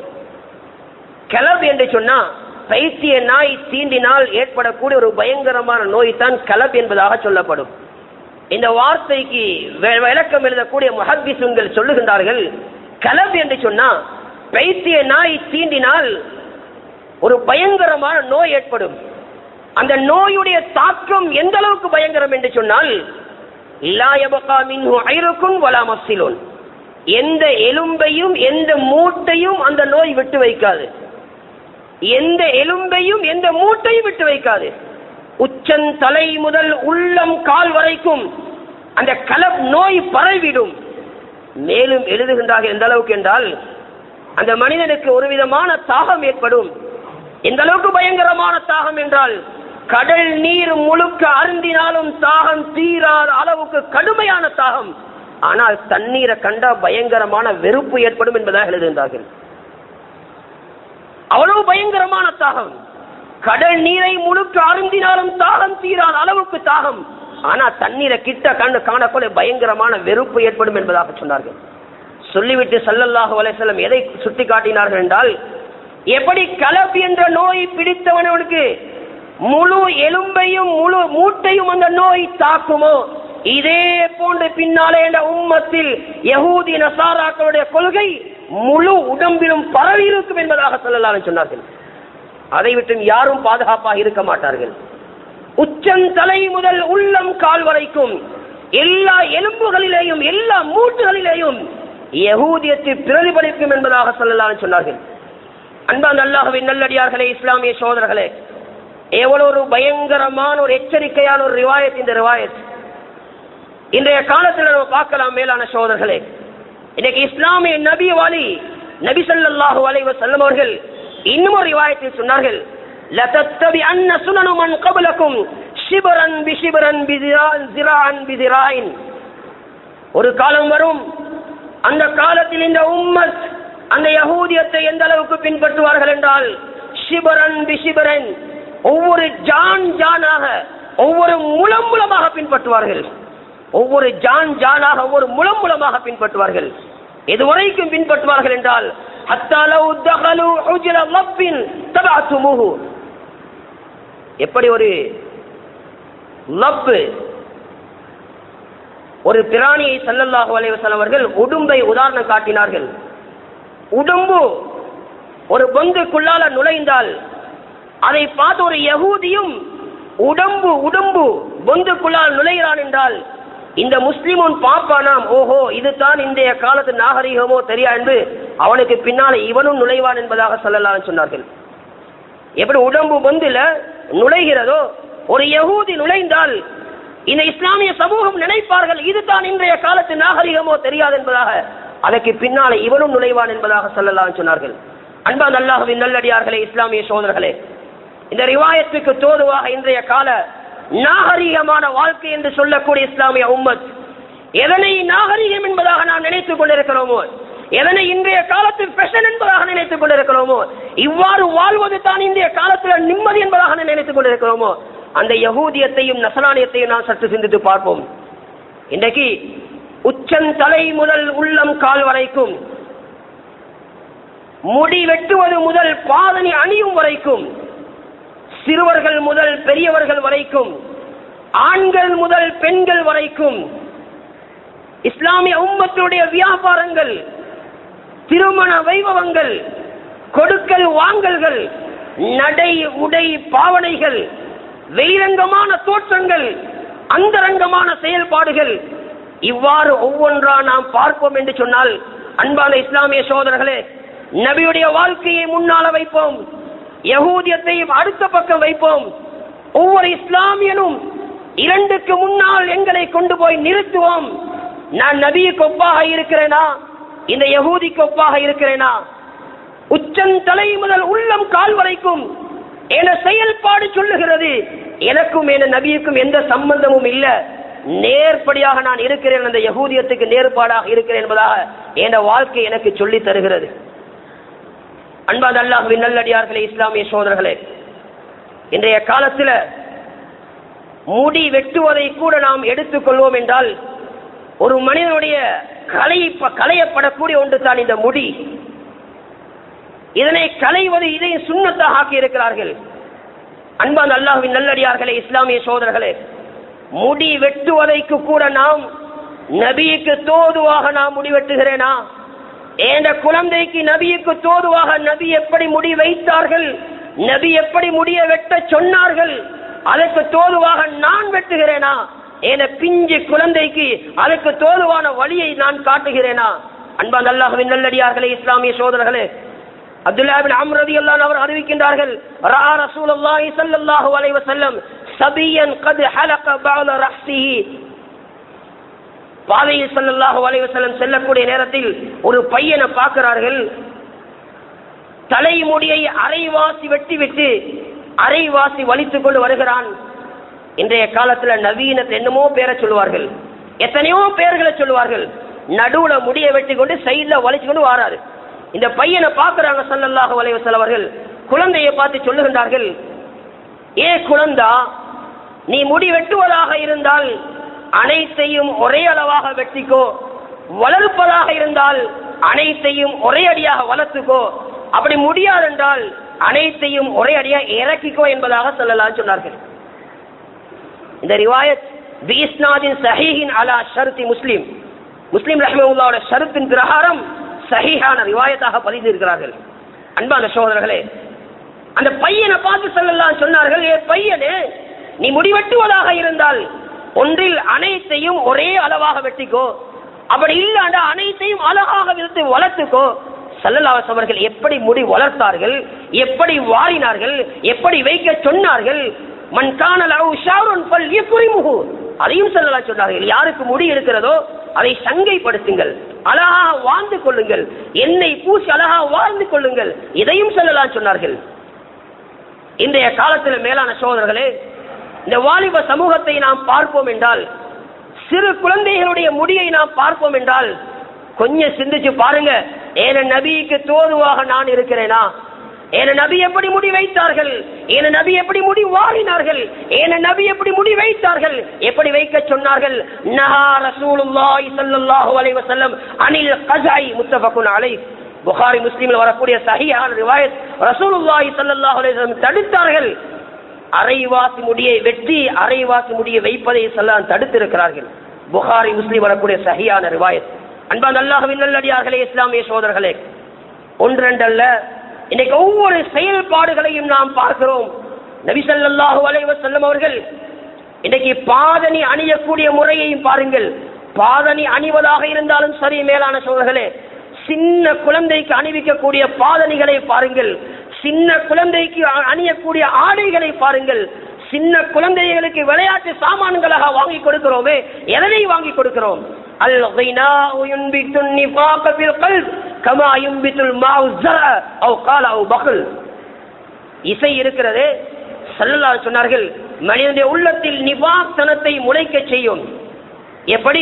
கலப் என்று சொன்னா பைத்திய நாய் தீண்டினால் ஏற்படக்கூடிய ஒரு பயங்கரமான நோய் தான் கலப் என்பதாக சொல்லப்படும் இந்த வார்த்தைக்கு வி- விளக்கம் எழுதக்கூடிய முஹத்திசுங்கள் சொல்லுகின்றார்கள் கலப் என்று சொன்னா பைத்திய நாய் தீண்டினால் ஒரு பயங்கரமான நோய் ஏற்படும் அந்த நோயுடைய தாக்கம் எந்த அளவுக்கு பயங்கரம் என்று சொன்னால் லா யபகா மின்ஹு ஐருக்கும் வலா மஃசிலுன் எந்த எலும்பையும் எந்த மூட்டையும் அந்த நோய் விட்டு வைக்காது எந்த எலும்பையும் எந்த மூட்டையும் விட்டு வைக்காது உச்சன் தலை முதல் உள்ளம் கால் வரைக்கும் அந்த கலப் நோய் பரவிடும் மேலும் எழுதுகின்றார்கள் எந்த அளவுக்கு என்றால் அந்த மனிதனுக்கு ஒரு விதமான தாகம் ஏற்படும் எந்த அளவுக்கு பயங்கரமான தாகம் என்றால் கடல் நீர் முழுக்க அருந்தினாலும் தாகம் தீராத அளவுக்கு கடுமையான தாகம் ஆனால் தண்ணீரை கண்டா பயங்கரமான வெறுப்பு ஏற்படும் என்பதாக எழுதுகின்றார்கள் அவ்வளவு பயங்கரமான தாகம் கடல் நீரை முழுக்க அருந்தினாலும் தாகம் தீராத அளவுக்கு தாகம் ஆனா தண்ணீரை கிட்ட கண்டு காணக்கூடிய பயங்கரமான வெறுப்பு ஏற்படும் என்பதாக சொன்னார்கள் சொல்லிவிட்டு ஸல்லல்லாஹு அலைஹி வஸல்லம் எதை சுட்டி காட்டினார்கள் என்றால் எப்படி கலப் என்ற நோய் பிடித்தவனுக்கு முழு எலும்பையும் முழு மூட்டையும் அந்த நோய் தாக்குமோ இதே போன்று பின்னாலே என்ற உம்மத்தில் யகூதி நசாராக்களுடைய கொள்கை முழு உடம்பிலும் பரவி இருக்கும் என்பதாக சொல்லலாம் சொன்னார்கள் அதை விட்டு யாரும் பாதுகாப்பாக இருக்க மாட்டார்கள் உச்சந்தலை முதல் உள்ளம் கால் வரைக்கும் எல்லா எலும்புகளிலேயும் எல்லா மூட்டுகளிலேயும் யகூதியத்தை பிரதிபலிக்கும் என்பதாக சொல்லலாம் சொன்னார்கள் அன்பான் அல்லாஹ்வின் நல்லடியார்களே இஸ்லாமிய சோதரர்களே எவ்வளவு ஒரு பயங்கரமான ஒரு எச்சரிக்கையான ஒரு ரிவாயத் இந்த ரிவாயத் இன்றைய காலத்தில் நம்ம பார்க்கலாம் மேலான சோதர்களே இன்னைக்கு இஸ்லாமிய நபி வாலி நபி ஸல்லல்லாஹு அலைஹி வஸல்லம் அவர்கள் இன்னும் ஒரு ரிவாயத்தில் சொன்னார்கள் லதத்தபி அன்ன சுனனு மன் கபலக்கும் ஷிபரன் பிஷிபரன் பிதிரான் ஜிரான் பிதிராயின் ஒரு காலம் வரும் அந்த காலத்தில் இந்த உம்மத் அந்த யகூதியத்தை எந்த அளவுக்கு பின்பற்றுவார்கள் என்றால் ஷிபரன் பிஷிபரன் ஒவ்வொரு ஜான் ஜானாக ஒவ்வொரு முலம் முலமாக பின்பற்றுவார்கள் ஒவ்வொரு ஜான் ஜானாக ஒவ்வொரு முலம் முலமாக பின்பற்றுவார்கள் எதுவரைக்கும் பின்பற்றுவார்கள் என்றால் ஹத்தாலவு தகலு உஜ்ர லப்பின் தபஅத்துமுஹு எப்படி ஒரு லப்பு ஒரு பிராணியை ஸல்லல்லாஹு அலைஹி வஸல்லம் அவர்கள் உடும்பை உதாரணம் காட்டினார்கள் உடும்பு ஒரு பொந்துக்குள்ளால நுழைந்தால் அதை பார்த்து ஒரு யகூதியும் உடம்பு உடம்பு பொந்துக்குள்ளால் நுழைகிறான் என்றால் இந்த முஸ்லிமுன் பார்ப்பானாம் ஓஹோ இதுதான் இன்றைய காலத்து நாகரிகமோ தெரியா என்று அவனுக்கு பின்னாலே இவனும் நுழைவான் என்பதாக சொல்லலாம் சொன்னார்கள் எப்படி உடம்பு பொந்துல நுழைகிறதோ ஒரு யகூதி நுழைந்தால் இந்த இஸ்லாமிய சமூகம் நினைப்பார்கள் இதுதான் இன்றைய காலத்து நாகரிகமோ தெரியாது என்பதாக அதற்கு பின்னாலே இவனும் நுழைவான் என்பதாக சொல்லலாம் சொன்னார்கள் அன்பா அல்லாஹுவின் நல்லடியார்களே இஸ்லாமிய சோதர்களே இந்த ரிவாயத்துக்கு தோதுவாக இன்றைய கால நாகரிகமான வாழ்க்கை என்று சொல்லக்கூடிய இஸ்லாமிய உம்மத் எதனை நாகரிகம் என்பதாக நாம் நினைத்துக் கொண்டிருக்கிறோமோ எதனை இன்றைய காலத்தில் ஃபெஷன் என்பதாக நினைத்துக் கொண்டிருக்கிறோமோ இவ்வாறு வாழ்வது தான் இன்றைய காலத்தில் நிம்மதி என்பதாக நினைத்துக் கொண்டிருக்கிறோமோ அந்த யகூதியத்தையும் நசலானியத்தையும் நாம் சற்று சிந்தித்து பார்ப்போம் இன்றைக்கு உச்சந்தலை முதல் உள்ளம் கால் வரைக்கும் முடி வெட்டுவது முதல் பாதணி அணியும் வரைக்கும் சிறுவர்கள் முதல் பெரியவர்கள் வரைக்கும் ஆண்கள் முதல் பெண்கள் வரைக்கும் இஸ்லாமிய உம்மத்துடைய வியாபாரங்கள் திருமண வைபவங்கள் கொடுக்கல் வாங்கல்கள் நடை உடை பாவனைகள் வெளிரங்கமான தோற்றங்கள் அந்தரங்கமான செயல்பாடுகள் இவ்வாறு ஒவ்வொன்றா நாம் பார்ப்போம் என்று சொன்னால் அன்பான இஸ்லாமிய சோதரர்களே நபியுடைய வாழ்க்கையை முன்னால வைப்போம் யகூதியத்தையும் அடுத்த பக்கம் வைப்போம் ஒவ்வொரு இஸ்லாமியனும் இரண்டுக்கு முன்னால் எங்களை கொண்டு போய் நிறுத்துவோம் நான் நபிக்கு ஒப்பாக இருக்கிறேனா இந்த யகூதிக்கு ஒப்பாக இருக்கிறேனா உச்சந்தலை முதல் உள்ளம் கால் வரைக்கும் என செயல்பாடு சொல்லுகிறது எனக்கும் என நபியுக்கும் எந்த சம்பந்தமும் இல்ல நேர்படியாக நான் இருக்கிறேன் அந்த யகூதியத்துக்கு நேர்பாடாக இருக்கிறேன் என்பதாக என் வாழ்க்கை எனக்கு சொல்லி தருகிறது அன்பாத அல்லாஹுவின் நல்லடியார்களே இஸ்லாமிய சோதரர்களே இன்றைய காலத்தில் முடி வெட்டுவதை கூட நாம் எடுத்துக்கொள்வோம் என்றால் ஒரு மனிதனுடைய கலை களையப்படக்கூடிய ஒன்று தான் இந்த முடி இதனை களைவது இதை சுண்ணத்தாக ஆக்கி இருக்கிறார்கள் அன்பான் அல்லாஹுவின் நல்லடியார்களே இஸ்லாமிய சோதரர்களே முடி வெட்டுவதைக்கு கூட நாம் நபிக்கு தோதுவாக நாம் முடி வெட்டுகிறேனா ஏண்ட குழந்தைக்கு நபிக்கு தோதுவாக நபி எப்படி முடி வைத்தார்கள் நபி எப்படி முடிய வெட்ட சொன்னார்கள் அதற்கு தோதுவாக நான் வெட்டுகிறேனா என பிஞ்சு குழந்தைக்கு அதற்கு தோதுவான வழியை நான் காட்டுகிறேனா அன்பான் அல்லாஹுவின் நல்லடியார்களே இஸ்லாமிய சோதரர்களே அப்துல்லா பின் அம்ர் ரலியல்லாஹு அவர் அறிவிக்கின்றார்கள் ரா ரசூலுல்லாஹி ஸல்லல்லாஹு அலைஹி வஸல்லம் சபியன் கத் ஹலக பஅத ரஹ்ஸிஹி பாதையில் ஸல்லல்லாஹு அலைஹி வஸல்லம் செல்லக்கூடிய நேரத்தில் ஒரு பையனை பார்க்கிறார்கள் தலைமுடியை அரைவாசி வெட்டிவிட்டு அரைவாசி வலித்துக் கொண்டு வருகிறான் இன்றைய காலத்துல நவீனத்தை என்னமோ பேரை சொல்லுவார்கள் எத்தனையோ பேர்களை சொல்லுவார்கள் நடுவுல முடியை வெட்டி கொண்டு சைட்ல வலிச்சு கொண்டு வாராரு இந்த பையனை பார்க்கிறாங்க சல்லல்லாஹு அலைஹி வஸல்லம் அவர்கள் குழந்தையை பார்த்து சொல்லுகின்றார்கள் ஏ குழந்தா நீ முடி வெட்டுவதாக இருந்தால் அனைத்தையும் ஒரே அளவாக வெட்டிக்கோ வளர்ப்பதாக இருந்தால் அனைத்தையும் ஒரே அடியாக வளர்த்துக்கோ அப்படி முடியாதென்றால் அனைத்தையும் ஒரே அடியாக இறக்கிக்கோ என்பதாக சொல்லலாம் சொன்னார்கள் இந்த ரிவாயத் பீஸ்நாதின் சஹீஹின் அலா ஷருத்தி முஸ்லிம் முஸ்லிம் ரஹ்மவுல்லாவோட ஷருத்தின் பிரகாரம் சஹீஹான ரிவாயத்தாக பதிந்திருக்கிறார்கள் அன்பான சோதரர்களே அந்த பையனை பார்த்து சொல்லலாம் சொன்னார்கள் ஏ பையனே நீ முடிவெட்டுவதாக இருந்தால் ஒன்றில் அனைத்தையும் ஒரே அளவாக வெட்டிக்கோ அப்படி இல்லாண்ட அனைத்தையும் அழகாக விழுத்து வளர்த்துக்கோ சல்லல்லாஸ் அவர்கள் எப்படி முடி வளர்த்தார்கள் எப்படி வாரினார்கள் எப்படி வைக்க சொன்னார்கள் மண் காணல் பல் புரிமுகு அதையும் சொல்லலாம் சொன்னார்கள் யாருக்கு முடி இருக்கிறதோ அதை சங்கைப்படுத்துங்கள் அழகாக வாழ்ந்து கொள்ளுங்கள் எண்ணெய் பூசி அழகாக வாழ்ந்து கொள்ளுங்கள் இதையும் சொல்லலாம் சொன்னார்கள் இன்றைய காலத்தில் மேலான சோதரர்களே இந்த வாலிப சமூகத்தை நாம் பார்ப்போம் என்றால் சிறு குழந்தைகளுடைய முடியை நாம் பார்ப்போம் என்றால் கொஞ்சம் சிந்திச்சு பாருங்க ஏன நபிக்கு தோதுவாக நான் இருக்கிறேனா ஏன நபி எப்படி முடி வைத்தார்கள் ஏன நபி எப்படி முடி வாழினார்கள் ஏன நபி எப்படி முடி வைத்தார்கள் எப்படி வைக்க சொன்னார்கள் நஹா ரசூலுல்லாஹி ஸல்லல்லாஹு அலைஹி வஸல்லம் அனில் கஸாய் முத்தஃபகுன் அலைஹ் புகாரி முஸ்லிமில் வரக்கூடிய சஹீஹான ரிவாயத் ரசூலுல்லாஹி ஸல்லல்லாஹு அலைஹி வஸல்லம் தடுத்தார்கள் அரைவாசி முடியை வெட்டி அரைவாசி முடியை வைப்பதை செல்லாம் தடுத்திருக்கிறார்கள் புகாரி முஸ்லிம் வரக்கூடிய சஹியான ரிவாயத் அன்பான் அல்லாஹுவின் நல்லடியார்களே இஸ்லாமிய சோதர்களே ஒன்றெண்டல்ல இன்னைக்கு ஒவ்வொரு செயல்பாடுகளையும் நாம் பார்க்கிறோம் நபிசல்லாஹு அலைவ செல்லம் அவர்கள் இன்னைக்கு பாதணி அணியக்கூடிய முறையையும் பாருங்கள் பாதணி அணிவதாக இருந்தாலும் சரி மேலான சோழர்களே சின்ன குழந்தைக்கு அணிவிக்கக்கூடிய பாதணிகளை பாருங்கள் சின்ன குழந்தைக்கு அணியக்கூடிய ஆடைகளை பாருங்கள் சின்ன குழந்தைகளுக்கு விளையாட்டு சாமான்களாக வாங்கி கொடுக்கிறோமே எதனை வாங்கி கொடுக்கிறோம் அல் غناء ينبت النفاق في القلب كما ينبت الماء الزرع او قال او بخل இசை இருக்கிறதே சல்லல்லாஹு சொன்னார்கள் மனிதனுடைய உள்ளத்தில் நிவாக்தனத்தை முளைக்க செய்யும் எப்படி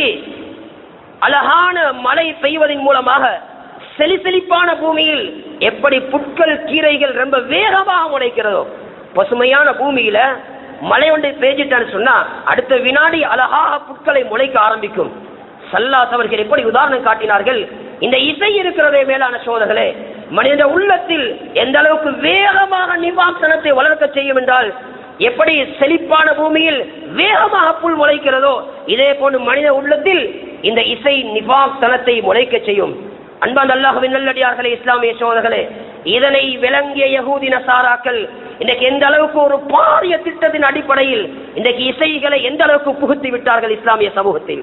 அழகான மழை பெய்வதன் மூலமாக செழிசெழிப்பான பூமியில் எப்படி புட்கள் கீரைகள் ரொம்ப வேகமாக முளைக்கிறதோ பசுமையான பூமியில மழை ஒன்றை பேஞ்சிட்டான்னு சொன்னா அடுத்த வினாடி அழகாக புட்களை முளைக்க ஆரம்பிக்கும் சல்லாஸ் அவர்கள் எப்படி உதாரணம் காட்டினார்கள் இந்த இசை இருக்கிறதே மேலான சோதர்களே மனித உள்ளத்தில் எந்த அளவுக்கு வேகமாக நிவாசனத்தை வளர்க்க செய்யும் என்றால் எப்படி செழிப்பான பூமியில் வேகமாக புல் முளைக்கிறதோ இதே போன்று மனித உள்ளத்தில் இந்த இசை நிவாசனத்தை முளைக்க செய்யும் அன்பான் அல்லாஹுவின் நல்லடியார்களே இஸ்லாமிய சோதர்களே இதனை விளங்கிய யகூதி நசாராக்கள் இன்றைக்கு எந்த அளவுக்கு ஒரு பாரிய திட்டத்தின் அடிப்படையில் இன்றைக்கு இசைகளை எந்த அளவுக்கு புகுத்தி விட்டார்கள் இஸ்லாமிய சமூகத்தில்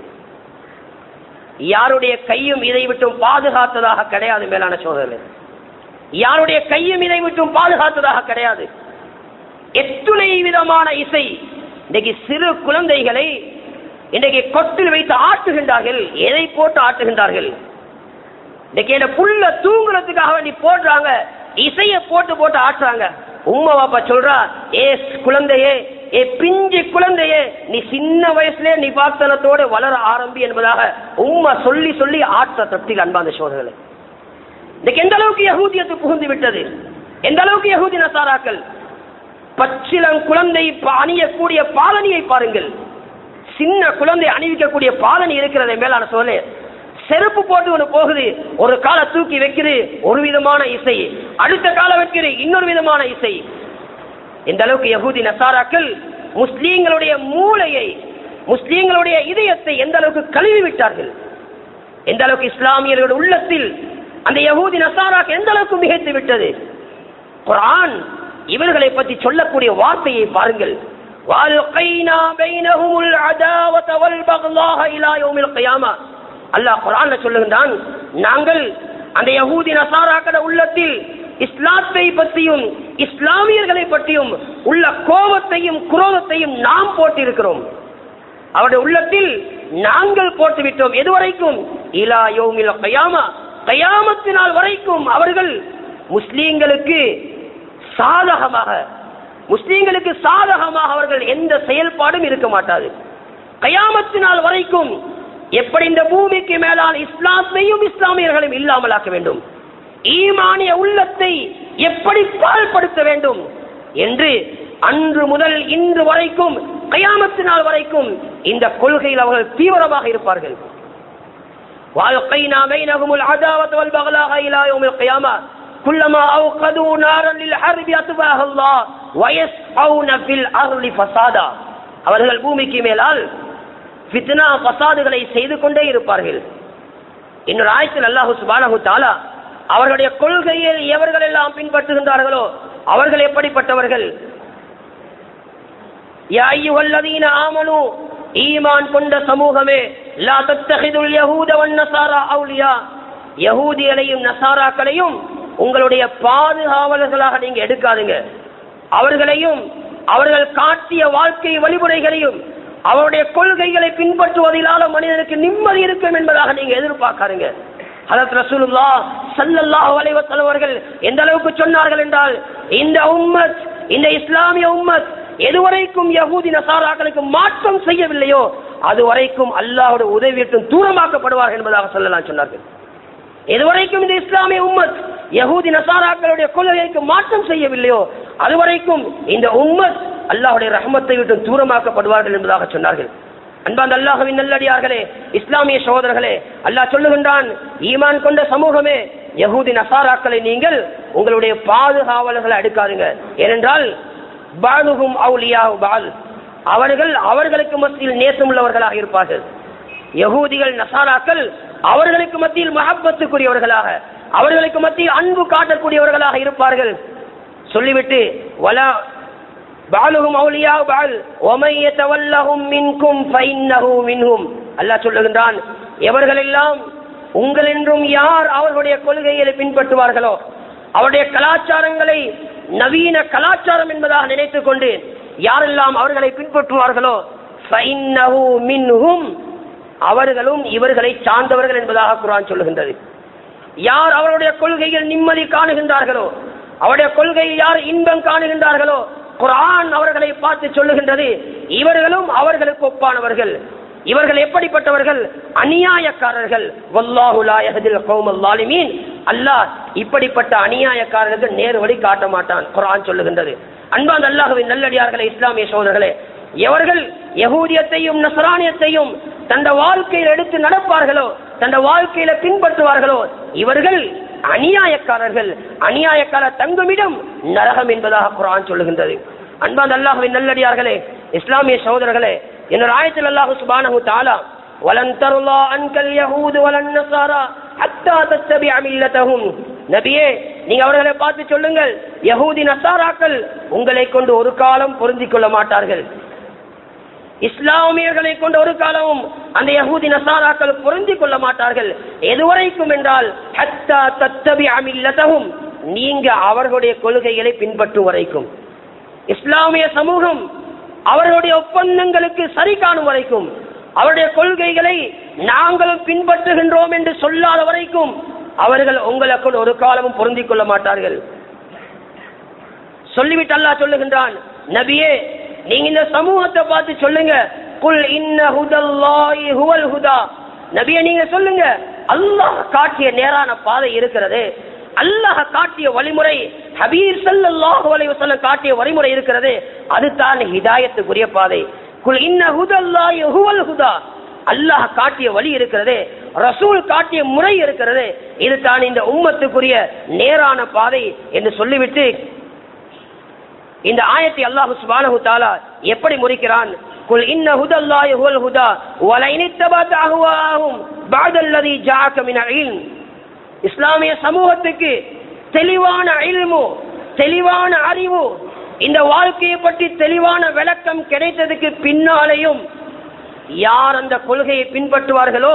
யாருடைய கையும் இதை விட்டும் பாதுகாத்ததாக கிடையாது மேலான சோதரர்களே யாருடைய கையும் இதை விட்டும் பாதுகாத்ததாக கிடையாது எத்துணை விதமான இசை இன்றைக்கு சிறு குழந்தைகளை இன்றைக்கு கொட்டில் வைத்து ஆட்டுகின்றார்கள் எதை போட்டு ஆட்டுகின்றார்கள் இன்னைக்கு என்ன புள்ள தூங்குறதுக்காக வேண்டி போடுறாங்க இசைய போட்டு போட்டு ஆட்டுறாங்க உம்மா பாப்பா சொல்றா ஏ குழந்தையே ஏ பிஞ்சு குழந்தையே நீ சின்ன வயசுல நீ பாக்தனத்தோடு வளர ஆரம்பி என்பதாக உம்மா சொல்லி சொல்லி ஆற்ற தட்டில் அன்பாந்த சோதனை இன்னைக்கு எந்த அளவுக்கு யகூதியத்து புகுந்து விட்டது எந்த அளவுக்கு யகூதி நசாராக்கள் பச்சிலம் குழந்தை ப- அணியக்கூடிய பாலனியை பாருங்கள் சின்ன குழந்தை அணிவிக்கக்கூடிய பாலனி இருக்கிறதே மேலான சோழே செருப்பு போட்டு ஒன்று போகுது ஒரு காலை தூக்கி வைக்குது ஒரு விதமான இசை அடுத்த காலை வைக்குது இன்னொரு விதமான இசை இந்த அளவுக்கு யகூதி நசாராக்கள் முஸ்லீம்களுடைய மூளையை முஸ்லீம்களுடைய இதயத்தை எந்த அளவுக்கு கழுவி விட்டார்கள் எந்த அளவுக்கு இஸ்லாமியர்களுடைய உள்ளத்தில் அந்த யகூதி நசாராக்கு எந்த அளவுக்கு மிகைத்து விட்டது குர்ஆன் இவர்களை பற்றி சொல்லக்கூடிய வார்த்தையை பாருங்கள் وَأَلْقَيْنَا بَيْنَهُمُ الْعَدَاوَةَ وَالْبَغْضَاءَ إِلَى يَوْمِ الْقِيَامَةِ அல்லாஹ் குர்ஆன்ல சொல்லுகின்றான் நாங்கள் அந்த யகூதி நசாராக்கள உள்ளத்தில் இஸ்லாத்தை பற்றியும் இஸ்லாமியர்களை பற்றியும் உள்ள கோபத்தையும் குரோதத்தையும் நாம் போட்டிருக்கிறோம் அவருடைய உள்ளத்தில் நாங்கள் போட்டு விட்டோம் எதுவரைக்கும் இலா யோமில் கயாமா கயாமத்தினால் வரைக்கும் அவர்கள் முஸ்லீம்களுக்கு சாதகமாக முஸ்லீம்களுக்கு சாதகமாக அவர்கள் எந்த செயல்பாடும் இருக்க மாட்டாது கயாமத்தினால் வரைக்கும் எப்படி இந்த பூமிக்கு மேலால் இஸ்லாத்தையும் இஸ்லாமியர்களையும் இல்லாமலாக்க வேண்டும் ஈமானிய உள்ளத்தை எப்படி பால்படுத்த வேண்டும் என்று அன்று முதல் இன்று வரைக்கும் கயாமத்தினால் வரைக்கும் இந்த கொள்கையில் அவர்கள் தீவிரமாக இருப்பார்கள் وَأَلْقَيْنَا بَيْنَهُمُ الْعَدَاوَةَ وَالْبَغْضَاءَ إِلَى يَوْمِ الْقِيَامَةِ كُلَّمَا أَوْقَدُوا نَارًا لِلْحَرْبِ أَطْفَأَهَا اللَّهُ وَيَسْعَوْنَ فِي الْأَرْضِ فَسَادًا அவர்கள் பூமிக்கு மேலால் ஃபித்னா பசாதுகளை செய்து கொண்டே இருப்பார்கள் இன்னொரு ஆயத்தில் அல்லாஹு சுபானஹு தாலா அவர்களுடைய கொள்கையில் எவர்கள் எல்லாம் பின்பற்றுகின்றார்களோ அவர்கள் எப்படிப்பட்டவர்கள் யா அய்யுஹல்லதீன ஆமனு ஈமான் கொண்ட சமூகமே லா தத்தஹிதுல் யஹூத வன் நஸாரா அவுலியா யஹூதிகளையும் நசாராக்களையும் உங்களுடைய பாதுகாவலர்களாக நீங்க எடுக்காதுங்க அவர்களையும் அவர்கள் காட்டிய வாழ்க்கை வழிமுறைகளையும் அவருடைய கொள்கைகளை பின்பற்றுவதிலால மனிதனுக்கு நிம்மதி இருக்கும் என்பதாக நீங்க எதிர்பார்க்காருங்க ஹதரத் ரசூலுல்லா ஸல்லல்லாஹு அலைஹி வஸல்லம் அவர்கள் எந்த அளவுக்கு சொன்னார்கள் என்றால் இந்த உம்மத் இந்த இஸ்லாமிய உம்மத் எதுவரைக்கும் யகூதி நசாராக்களுக்கு மாற்றம் செய்யவில்லையோ அதுவரைக்கும் அல்லாஹ்வுடைய உதவியிட்டும் தூரமாக்கப்படுவார்கள் என்பதாக சொல்லலாம் சொன்னார்கள் எதுவரைக்கும் இந்த இஸ்லாமிய உம்மத் யகூதி நசாராக்களுடைய கொள்கைக்கு மாற்றம் செய்யவில்லையோ அதுவரைக்கும் இந்த உம்மத் அல்லாஹ்வுடைய ரஹமத்தை விட்டு தூரமாக்கப்படுவார்கள் என்பதாக சொன்னார்கள் அன்பாந்த அல்லாஹ்வின் நல்லடியார்களே இஸ்லாமிய சகோதரர்களே அல்லாஹ் சொல்லுகின்றான் ஈமான் கொண்ட சமூகமே யகூதி நசாராக்களை நீங்கள் உங்களுடைய பாதுகாவலர்களை அடுக்காதுங்க ஏனென்றால் பாலுகும் அவுலியா பால் அவர்கள் அவர்களுக்கு மத்தியில் நேசமுள்ளவர்களாக இருப்பார்கள் யகூதிகள் நசாராக்கள் அவர்களுக்கு மத்தியில் மஹப்பத்துக்குரியவர்களாக அவர்களுக்கு மத்தியில் அன்பு காட்டக்கூடியவர்களாக இருப்பார்கள் சொல்லிவிட்டு வலா பாலுகும் அவுலியா பால் ஒமைய தவல்லகும் மின்கும் ஃபைன்னஹு மின்ஹும் அல்லாஹ் சொல்லுகின்றான் எவர்களெல்லாம் உங்கள் என்றும் யார் அவர்களுடைய கொள்கைகளை பின்பற்றுவார்களோ அவருடைய கலாச்சாரங்களை நவீன கலாச்சாரம் என்பதாக நினைத்துக் கொண்டு யாரெல்லாம் அவர்களை பின்பற்றுவார்களோ فَإِنَّهُ مِنْهُمْ அவர்களும் இவர்களை சார்ந்தவர்கள் என்பதாக குர்ஆன் சொல்லுகின்றது யார் அவருடைய கொள்கையில் நிம்மதி காணுகின்றார்களோ அவருடைய கொள்கையில் யார் இன்பம் காணுகின்றார்களோ குர்ஆன் அவர்களை பார்த்து சொல்லுகின்றது இவர்களும் அவர்களுக்கு ஒப்பானவர்கள் இவர்கள் எப்படிப்பட்டவர்கள் அநியாயக்காரர்கள் வல்லாஹு லா யஹ்தில் கௌமல் ஸாலிமீன் அல்லாஹ் இப்படிப்பட்ட அநியாயக்காரர்களுக்கு நேர் வழி காட்ட மாட்டான் குர்ஆன் சொல்லுகின்றது அன்பான் அல்லாஹ்வின் நல்லடியார்களே இஸ்லாமிய சோதரர்களே எவர்கள் யகூதியத்தையும் நசரானியத்தையும் தந்த வாழ்க்கையில் எடுத்து நடப்பார்களோ தந்த வாழ்க்கையில பின்பற்றுவார்களோ இவர்கள் அநியாயக்காரர்கள் அநியாயக்கார தங்குமிடம் நரகம் என்பதாக குரான் சொல்லுகின்றது அன்பான் அல்லாஹுவின் நல்லடியார்களே இஸ்லாமிய சகோதரர்களே என்னோட ஆயத்தில் அல்லாஹு சுபானஹு தாலா வலன் தருலா அன்கல் யஹூது வலன் நசாரா ஹத்தா தத்தபிஅ மில்லதஹும் நபியே நீங்க அவர்களை பார்த்து சொல்லுங்கள் யஹூதி நசாராக்கள் உங்களை கொண்டு ஒரு காலம் பொருந்திக் கொள்ள மாட்டார்கள் இஸ்லாமியர்களை கொண்டு ஒரு காலமும் அந்த யஹூதி நசாராக்கள் பொருந்திக் கொள்ள மாட்டார்கள் எதுவரைக்கும் என்றால் ஹத்தா தத்தபி அமில்லதகும் நீங்க அவர்களுடைய கொள்கைகளை பின்பற்றும் வரைக்கும் இஸ்லாமிய சமூகம் அவர்களுடைய ஒப்பந்தங்களுக்கு சரி காணும் வரைக்கும் அவருடைய கொள்கைகளை நாங்களும் பின்பற்றுகின்றோம் என்று சொல்லாத வரைக்கும் அவர்கள் உங்களுக்குள் ஒரு காலமும் பொருந்திக் கொள்ள மாட்டார்கள் சொல்லிவிட்டு அல்லாஹ் சொல்லுகின்றான் நபியே நீங்க இந்த சமூகத்தை பார்த்து சொல்லுங்க குல் இன்ன ஹுதல்லாஹி ஹுவல் ஹுதா நபியே நீங்க சொல்லுங்க அல்லாஹ் காட்டிய நேரான பாதை இருக்கிறது அல்லாஹ் காட்டிய வழிமுறை ஹபீர் ஸல்லல்லாஹு அலைஹி வஸல்லம் காட்டிய வழிமுறை இருக்கிறது அதுதான் ஹிதாயத்துக்குரிய பாதை குல் இன்ன ஹுதல்லாஹி ஹுவல் ஹுதா அல்லாஹ் காட்டிய வழி இருக்கிறது ரசூல் காட்டிய முறை இருக்கிறது இது தான் இந்த உம்மத்துக்குரிய நேரான பாதை என்று சொல்லிவிட்டு இந்த ஆயத்தை அல்லாஹு சுப்ஹானஹு தஆலா எப்படி முறிக்கிறான் குல் இன்ன ஹுதல்லாஹி ஹுவல் ஹுதா வலைன் இத்தபத அஹ்வாஹும் பஅதல்லதி ஜாஅக மினல் இல்ம் இஸ்லாமிய சமூகத்துக்கு தெளிவான இல்மு தெளிவான அறிவு இந்த வாழ்க்கையை பற்றி தெளிவான விளக்கம் கிடைத்ததுக்கு பின்னாலேயும் யார் அந்த கொள்கையை பின்பற்றுவார்களோ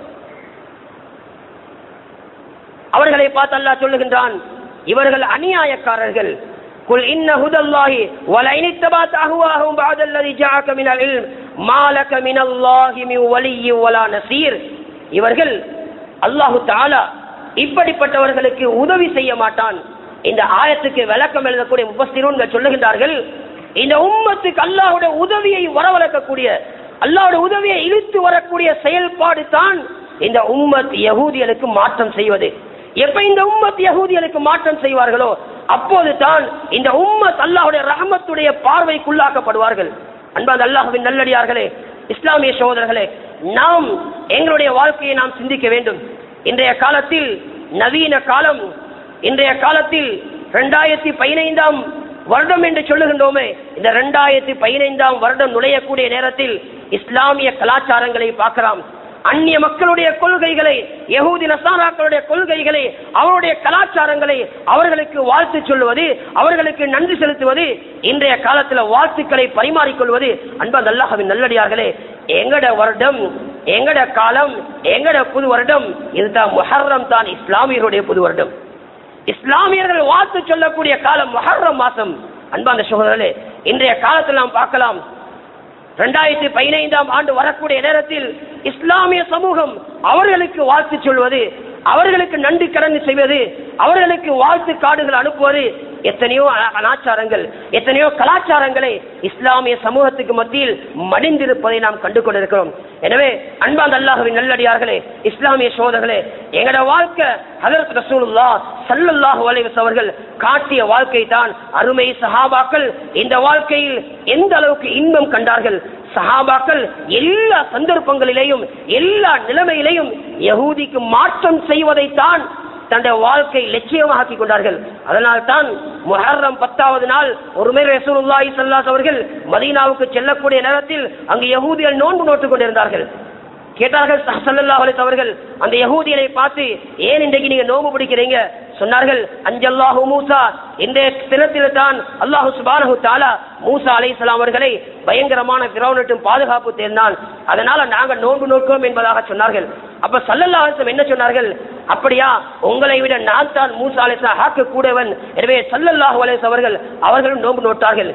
அவர்களை பார்த்து அல்லாஹ் சொல்லுகின்றான் இவர்கள் அநியாயக்காரர்கள் குல் இன்ன ஹுதல்லாஹி வலைன் இத்தபஅத் அஹ்வாஹும் பஅத அல்லதி ஜாஅக மினல் இல்ம் மாலக மினல்லாஹி மின் வலிய்யி வலா நஸீர் இவர்கள் அல்லாஹ் தஆலா இப்படிப்பட்டவர்களுக்கு உதவி செய்ய மாட்டான் இந்த ஆயத்துக்கு விளக்கம் எழுதக்கூடிய முப்பஸ்திரூன்கள் சொல்லுகின்றார்கள் இந்த உம்மத்துக்கு அல்லாஹ்வுடைய உதவியை வரவழைக்கக்கூடிய அல்லாஹ்வுடைய உதவியை இழுத்து வரக்கூடிய செயல்பாடு தான் இந்த உம்மத் யகூதிகளுக்கு மாற்றம் செய்வது எப்ப இந்த உம்மத் யகூதிகளுக்கு மாற்றம் செய்வார்களோ அப்போது தான் இந்த உம்மத் அல்லாஹ்வுடைய ரஹமத்துடைய பார்வைக்குள்ளாக்கப்படுவார்கள் அன்பான அல்லாஹ்வின் நல்லடியார்களே இஸ்லாமிய சகோதரர்களே நாம் எங்களுடைய வாழ்க்கையை நாம் சிந்திக்க வேண்டும் இன்றைய காலத்தில் நவீன காலம் இன்றைய காலத்தில் இரண்டாயிரத்தி பதினைந்தாம் வருடம் என்று சொல்லுகின்றோமே இந்த இரண்டாயிரத்தி பதினைந்தாம் வருடம் நுழையக்கூடிய நேரத்தில் இஸ்லாமிய கலாச்சாரங்களை பார்க்கலாம் அந்நிய மக்களுடைய கொள்கைகளை யகூதி நசாராக்களுடைய கொள்கைகளை அவருடைய கலாச்சாரங்களை அவர்களுக்கு வாழ்த்து சொல்வது அவர்களுக்கு நன்றி செலுத்துவது இன்றைய காலத்தில் வாழ்த்துக்களை பரிமாறிக்கொள்வது அன்பா அல்லாஹ்வின் நல்லடியார்களே எங்கட வருடம் எங்கட காலம் எங்கட புது வருடம் இதுதான் முஹர்ரம் தான் இஸ்லாமியருடைய புது வருடம் இஸ்லாமியர்கள் வாழ்த்து சொல்லக்கூடிய காலம் முஹர்ரம் மாசம் அன்பாந்த சகோதரர்களே இன்றைய காலத்தில் நாம் பார்க்கலாம் இரண்டாயிரத்தி பதினைந்தாம் ஆண்டு வரக்கூடிய நேரத்தில் இஸ்லாமிய சமூகம் அவர்களுக்கு வாழ்த்து சொல்வது அவர்களுக்கு நன்றி கடந்து செய்வது அவர்களுக்கு வாழ்த்து கார்டுகள் அனுப்புவது எத்தனையோ அனாச்சாரங்கள் எத்தனையோ கலாச்சாரங்களை இஸ்லாமிய சமூகத்துக்கு மத்தியில் மடிந்திருப்பதை நாம் கண்டு கொண்டிருக்கிறோம் எனவே அன்பாந்த அல்லாஹுவின் நல்லடியார்களே இஸ்லாமிய சோதர்களே எங்கட வாழ்க்கை ஹதரத் ரசூலுல்லா சல்லல்லாஹு அலைஹி அவர்கள் காட்டிய வாழ்க்கை தான் அருமை சஹாபாக்கள் இந்த வாழ்க்கையில் எந்த அளவுக்கு இன்பம் கண்டார்கள் சஹாபாக்கள் எல்லா சந்தர்ப்பங்களிலேயும் எல்லா நிலைமையிலையும் யகூதிக்கு மாற்றம் செய்வதைத்தான் தன்னுடைய வாழ்க்கை லட்சியமாக்கி கொண்டார்கள் அதனால் தான் முஹர்ரம் பத்தாவது நாள் ஒருமுறை ரசூலுல்லாஹி ஸல்லல்லாஹு அவர்கள் மதீனாவுக்கு செல்லக்கூடிய நேரத்தில் அங்கு யகூதிகள் நோன்பு நோட்டுக் கொண்டிருந்தார்கள் கேட்டார்கள் ஸல்லல்லாஹு அலைஹி அவர்கள் அந்த யகூதிகளை பார்த்து ஏன் இன்றைக்கு நீங்க நோன்பு பிடிக்கிறீங்க சொன்னார்கள் அஞ்சல்லாஹு மூசா இந்த தினத்தில் தான் அல்லாஹு சுபானஹு தாலா மூசா அலைஹிஸ்ஸலாம் அவர்களை பயங்கரமான பிரௌனட்டும் பாதுகாப்பு தேர்ந்தான் அதனால நாங்க நோன்பு நோக்கிறோம் என்பதாக சொன்னார்கள் அப்ப சல்லல்லாஹு அலைஹி வஸல்லம் என்ன சொன்னார்கள் அப்படியா உங்களை விட நான் தான் மூசா அலைஹிஸ்ஸலாம் ஆக்க கூடவன் எனவே சல்லல்லாஹு அலைஹி அவர்கள் அவர்களும் நோன்பு நோட்டார்கள்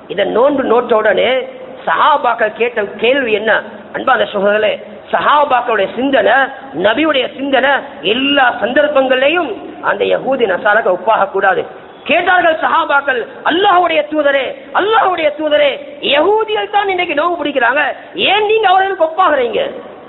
இத நோன்பு நோட்ட உடனே சஹாபாக்கள் கேட்ட கேள்வி என்ன அன்பான சகோதரர்களே சஹாபாக்களுடைய சிந்தனை நபியுடைய சிந்தனை எல்லா சந்தர்ப்பங்களையும் அந்த யகூதி நசாரக ஒப்பாக கூடாது கேட்டார்கள் சஹாபாக்கள் அல்லாஹ்வுடைய தூதரே அல்லாஹ்வுடைய தூதரே யகூதிகள் தான் இன்னைக்கு நோவு பிடிக்கிறாங்க ஏன் நீங்க அவர்களுக்கு ஒப்பாகிறீங்க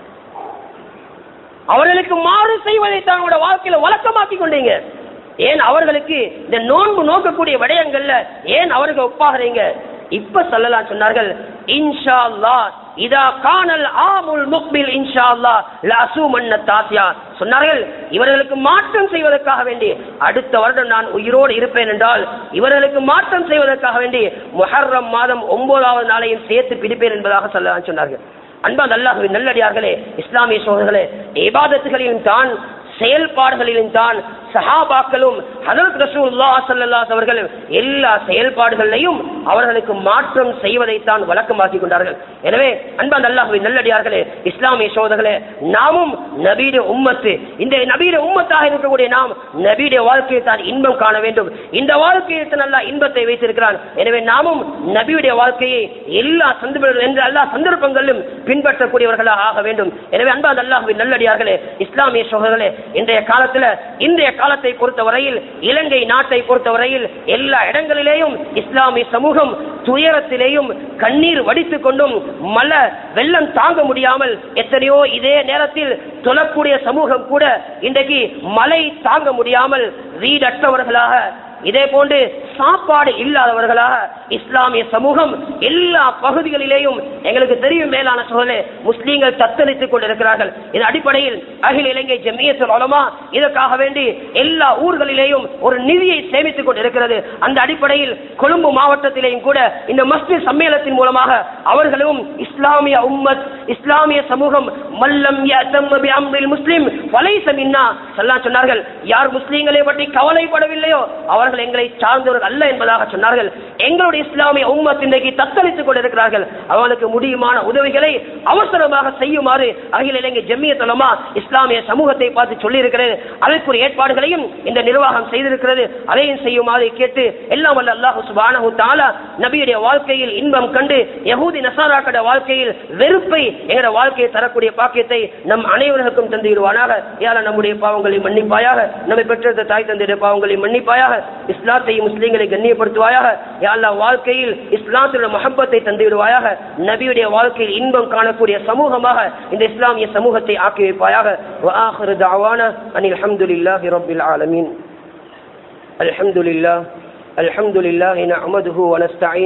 அவர்களுக்கு மாறு செய்வதை தங்களோட வாழ்க்கையில வழக்கமாக்கி கொண்டீங்க ஏன் அவர்களுக்கு இந்த நோன்பு நோக்கக்கூடிய விடயங்கள்ல ஏன் அவர்கள் ஒப்பாகிறீங்க இப்ப சொல்லலாம் சொன்னார்கள் இன்ஷா அல்லாஹ் இதா கானல் ஆமுல் முக்பில் இன்ஷா அல்லாஹ் லஅசூமன்ன தாசியா சொன்னார்கள் இவர்களுக்கு மாற்றம் செய்வதற்காக வேண்டி அடுத்த வருடம் நான் உயிரோடு இருப்பேன் என்றால் இவர்களுக்கு மாற்றம் செய்வதற்காக வேண்டி முஹர்ரம் மாதம் ஒன்பதாவது நாளையும் சேர்த்து பிடிப்பேன் என்பதாக சொல்லலாம் சொன்னார்கள் அன்பா அல்லாஹுவின் நல்லடியார்களே இஸ்லாமிய சோதர்களே இபாதத்துகளிலும் தான் செயல்பாடுகளிலும் தான் சஹாபாக்களும் ஹதரத் ரசூலுல்லாஹ் ஸல்லல்லாஹு அவர்களும் எல்லா செயல்பாடுகளையும் அவர்களுக்கு மாற்றம் செய்வதைத்தான் வழக்கமாக்கி கொண்டார்கள் எனவே அன்பான் அல்லாஹுவின் நல்லடியார்களே இஸ்லாமிய சோதர்களே நாமும் நபீட உம்மத்து இந்த நபீட உம்மத்தாக இருக்கக்கூடிய நாம் நபீட வாழ்க்கையை தான் இன்பம் காண வேண்டும் இந்த வாழ்க்கையை தான் அல்லாஹ் இன்பத்தை வைத்திருக்கிறான் எனவே நாமும் நபியுடைய வாழ்க்கையை எல்லா சந்தர்ப்ப என்ற எல்லா சந்தர்ப்பங்களிலும் பின்பற்றக்கூடியவர்களாக ஆக வேண்டும் எனவே அன்பான் அல்லாஹுவின் நல்லடியார்களே இஸ்லாமிய சோதர்களே இன்றைய காலத்துல இன்றைய காலத்தை பொறுத்தவரையில் இலங்கை நாட்டை பொறுத்தவரையில் எல்லா இடங்களிலேயும் இஸ்லாமிய சமூகம் துயரத்திலேயும் கண்ணீர் வடித்துக் கொண்டும் மல வெள்ளம் தாங்க முடியாமல் எத்தனையோ இதே நேரத்தில் தொழக்கூடிய சமூகம் கூட இன்றைக்கு மழை தாங்க முடியாமல் வீடற்றவர்களாக இதே போன்று சாப்பாடு இல்லாதவர்களாக இஸ்லாமிய சமூகம் எல்லா பகுதிகளிலேயும் எங்களுக்கு தெரியும் மேலான சூழலே முஸ்லீம்கள் தத்தளித்துக் கொண்டிருக்கிறார்கள் இதன் அடிப்படையில் அகில இலங்கை ஜெமியத்துல் உலமா இதற்காக வேண்டி எல்லா ஊர்களிலேயும் ஒரு நிதியை சேமித்துக் கொண்டிருக்கிறது அந்த அடிப்படையில் கொழும்பு மாவட்டத்திலேயும் கூட இந்த மஸ்ஜித் சம்மேளனத்தின் மூலமாக அவர்களும் இஸ்லாமிய உம்மத் இஸ்லாமிய சமூகம் மல்லம் யதம்ம பிஅம்ரில் முஸ்லிம் வலைச மின்னா ஸல்லல்லாஹு சொன்னார்கள் யார் முஸ்லீம்களை பற்றி கவலைப்படவில்லையோ அவர்கள் எங்களை சார்ந்தவர்கள் அல்ல என்பதாக சொன்னார்கள் எங்களுடைய இஸ்லாமிய உம்மத் இன்றைக்கு தத்தளித்துக் கொண்டிருக்கிறார்கள் அவர்களுக்கு முடியுமான உதவிகளை அவசரமாக செய்யுமாறு அகில இலங்கை ஜெமியத் உலமா இஸ்லாமிய சமூகத்தை பார்த்து சொல்லி இருக்கிறது அதற்குரிய ஏற்பாடுகளையும் இந்த நிர்வாகம் செய்திருக்கிறது அதையும் செய்யுமாறு கேட்டு எல்லாம் வல்ல அல்லாஹு சுப்ஹானஹு தஆலா நபியுடைய வாழ்க்கையில் இன்பம் கண்டு யகூதி நசாராக்களுடைய வாழ்க்கையில் வெறுப்பை எங்களுடைய வாழ்க்கையை தரக்கூடிய பாக்கியத்தை நம் அனைவருக்கும் தந்துவிடுவானாக யார நம்முடைய பாவங்களை மன்னிப்பாயாக நம்மை பெற்ற தாய் தந்தையுடைய பாவங்களை மன்னிப்பாயாக இஸ்லாத்தையும் முஸ்லீம்களை கண்ணியப்படுத்துவாயாக யா அல்லாஹ் வாழ்க்கையில் இஸ்லாத்துடைய மஹப்பத்தை தந்து விடுவாயாக நபியுடைய வாழ்க்கையில் இன்பம் காணக்கூடிய சமூகமாக இந்த இஸ்லாமிய சமூகத்தை ஆக்கி வைப்பாயாக وآخر دعوانا أن الحمد لله رب العالمين الحمد لله الحمد لله نعمده ونستعين